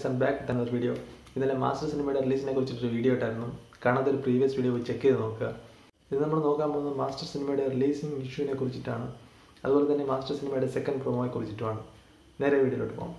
guys and back തന്ന ഒരു video ഇന്നലെ മാസ്റ്റർ സിനിമയുടെ റിലീസിനെ കുറിച്ചിട്ടൊരു വീഡിയോ ഇട്ടായിരുന്നു കാണാത്ത ഒരു പ്രീവിയസ് വീഡിയോ പോയി ചെക്ക് ചെയ്ത് നോക്കുക ഇത് നമ്മൾ നോക്കാൻ പോകുന്നത് മാസ്റ്റർ സിനിമയുടെ റിലീസിംഗ് ഇഷ്യൂവിനെ കുറിച്ചിട്ടാണ് അതുപോലെ തന്നെ മാസ്റ്റർ സിനിമയുടെ സെക്കൻഡ് പ്രൊമോയെ കുറിച്ചിട്ടുമാണ് നേരെ വീഡിയോയിലോട്ട് പോകാം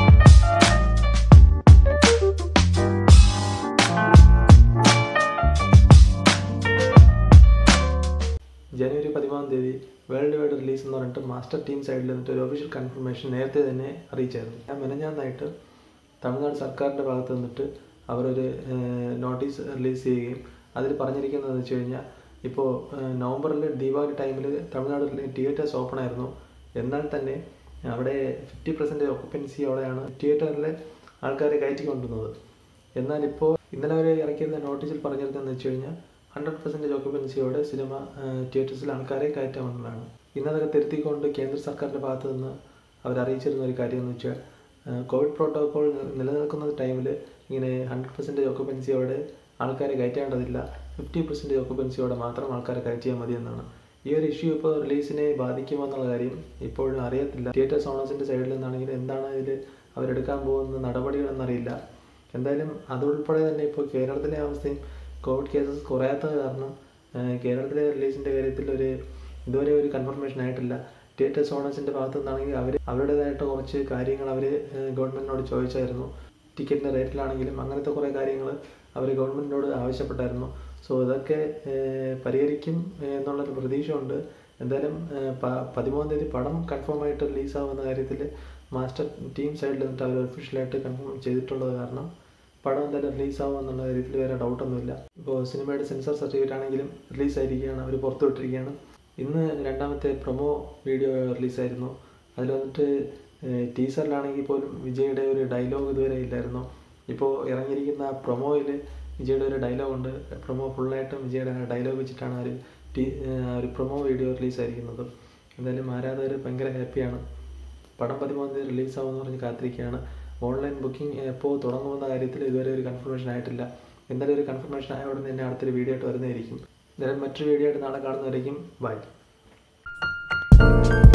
ജനുവരി പതിമൂന്നാം തീയതി വേൾഡ് വൈഡ് റിലീസ് എന്ന് പറഞ്ഞിട്ട് മാസ്റ്റർ ടീം സൈഡിൽ നിന്നിട്ട് ഒരു ഒഫീഷ്യൽ കൺഫർമേഷൻ നേരത്തെ തന്നെ അറിയിച്ചായിരുന്നു ഞാൻ മെനഞ്ഞാന്നായിട്ട് തമിഴ്നാട് സർക്കാരിൻ്റെ ഭാഗത്ത് നിന്നിട്ട് അവരൊരു നോട്ടീസ് റിലീസ് ചെയ്യുകയും അതിൽ പറഞ്ഞിരിക്കുന്നത് വെച്ച് കഴിഞ്ഞാൽ ഇപ്പോൾ നവംബറിൽ ദീപാവലി ടൈമിൽ തമിഴ്നാട്ടിൽ തിയേറ്റേഴ്സ് ഓപ്പൺ ആയിരുന്നു എന്നാൽ തന്നെ അവിടെ ഫിഫ്റ്റി പെർസെൻറ്റേജ് ഓക്കുപ്പൻസിയോടെയാണ് തിയേറ്ററിലെ ആൾക്കാരെ കയറ്റി കൊണ്ടുവന്നത് എന്നാൽ ഇപ്പോൾ ഇന്നലെ വരെ ഇറക്കിയിരുന്ന നോട്ടീസിൽ പറഞ്ഞിരുന്നതെന്ന് വെച്ച് കഴിഞ്ഞാൽ ഹൺഡ്രഡ് പെർസെൻറ്റേജ് ഓക്കുപ്പൻസിയോടെ സിനിമ തിയേറ്റേഴ്സിൽ ആൾക്കാരെ കയറ്റാമെന്നതാണ് ഇന്നതൊക്കെ തിരുത്തിക്കൊണ്ട് കേന്ദ്ര സർക്കാരിൻ്റെ ഭാഗത്ത് നിന്ന് അവർ അറിയിച്ചിരുന്ന ഒരു കാര്യം എന്ന് വെച്ചാൽ കോവിഡ് പ്രോട്ടോകോൾ നിലനിൽക്കുന്ന ടൈമിൽ ഇങ്ങനെ ഹൺഡ്രഡ് പെർസെൻറ്റേജ് ഓക്കുപ്പൻസിയോടെ ആൾക്കാരെ കയറ്റേണ്ടതില്ല ഫിഫ്റ്റി പെർസെൻറ്റേജ് ഓക്കുപ്പൻസിയോടെ മാത്രം ആൾക്കാരെ കയറ്റിയാൽ മതി എന്നാണ് ഈ ഒരു ഇഷ്യൂ ഇപ്പോൾ റിലീസിനെ ബാധിക്കുമോ എന്നുള്ള കാര്യം ഇപ്പോഴും അറിയത്തില്ല തിയേറ്റേഴ്സ് ഓണേഴ്സിൻ്റെ സൈഡിൽ നിന്നാണെങ്കിൽ എന്താണ് ഇതിൽ അവരെടുക്കാൻ പോകുന്ന നടപടികളെന്നറിയില്ല എന്തായാലും അതുൾപ്പെടെ തന്നെ ഇപ്പോൾ കേരളത്തിലെ അവസ്ഥയും കോവിഡ് കേസസ് കുറയാത്തത് കാരണം കേരളത്തിലെ റിലീസിൻ്റെ കാര്യത്തിൽ ഒരു ഇതുവരെ ഒരു കൺഫർമേഷൻ ആയിട്ടില്ല തിയേറ്റേഴ്സ് ഓണേഴ്സിൻ്റെ ഭാഗത്തു നിന്നാണെങ്കിൽ അവർ അവരുടേതായിട്ട് കുറച്ച് കാര്യങ്ങൾ അവർ ഗവൺമെൻറ്റിനോട് ചോദിച്ചായിരുന്നു ടിക്കറ്റിൻ്റെ റേറ്റിലാണെങ്കിലും അങ്ങനത്തെ കുറേ കാര്യങ്ങൾ അവർ ഗവൺമെൻറ്റിനോട് ആവശ്യപ്പെട്ടായിരുന്നു സോ ഇതൊക്കെ പരിഹരിക്കും എന്നുള്ളൊരു പ്രതീക്ഷയുണ്ട് എന്തായാലും പതിമൂന്നാം തീയതി പടം കൺഫേം ആയിട്ട് റിലീസാവുന്ന കാര്യത്തിൽ മാസ്റ്റർ ടീം സൈഡിൽ നിന്നിട്ട് അവർ ഒഫീഷ്യലായിട്ട് കൺഫേം ചെയ്തിട്ടുള്ളത് കാരണം പടം എന്തായാലും റിലീസാവും എന്നുള്ള കാര്യത്തിൽ വേറെ ഡൗട്ടൊന്നുമില്ല ഇപ്പോൾ സിനിമയുടെ സെൻസർ സർട്ടിഫിക്കറ്റ് ആണെങ്കിലും റിലീസായിരിക്കുകയാണ് അവർ പുറത്തുവിട്ടിരിക്കുകയാണ് ഇന്ന് രണ്ടാമത്തെ പ്രൊമോ വീഡിയോ റിലീസായിരുന്നു അതിൽ വന്നിട്ട് ടീസറിലാണെങ്കിൽ പോലും വിജയുടെ ഒരു ഡയലോഗ് ഇതുവരെ ഇല്ലായിരുന്നു ഇപ്പോൾ ഇറങ്ങിയിരിക്കുന്ന പ്രൊമോയിൽ വിജയുടെ ഒരു ഡയലോഗ് ഉണ്ട് പ്രൊമോ ഫുള്ളായിട്ടും വിജയുടെ ഡയലോഗ് വെച്ചിട്ടാണ് ഒരു ടീ ഒരു പ്രൊമോ വീഡിയോ റിലീസായിരിക്കുന്നത് എന്തായാലും ആരാധകർ ഭയങ്കര ഹാപ്പിയാണ് പടം പതിമൂന്നാം തീയതി റിലീസാവുമെന്ന് പറഞ്ഞ് കാത്തിരിക്കുകയാണ് ഓൺലൈൻ ബുക്കിംഗ് എപ്പോൾ തുടങ്ങുമെന്ന കാര്യത്തിൽ ഇതുവരെ ഒരു കൺഫർമേഷൻ ആയിട്ടില്ല എന്തായാലും ഒരു കൺഫർമേഷൻ ആയ ഉടനെ തന്നെ അടുത്തൊരു വീഡിയോ ആയിട്ട് വരുന്നതായിരിക്കും എന്തായാലും മറ്റൊരു വീഡിയോ ആയിട്ട് നാളെ കാണുന്നതായിരിക്കും ബൈ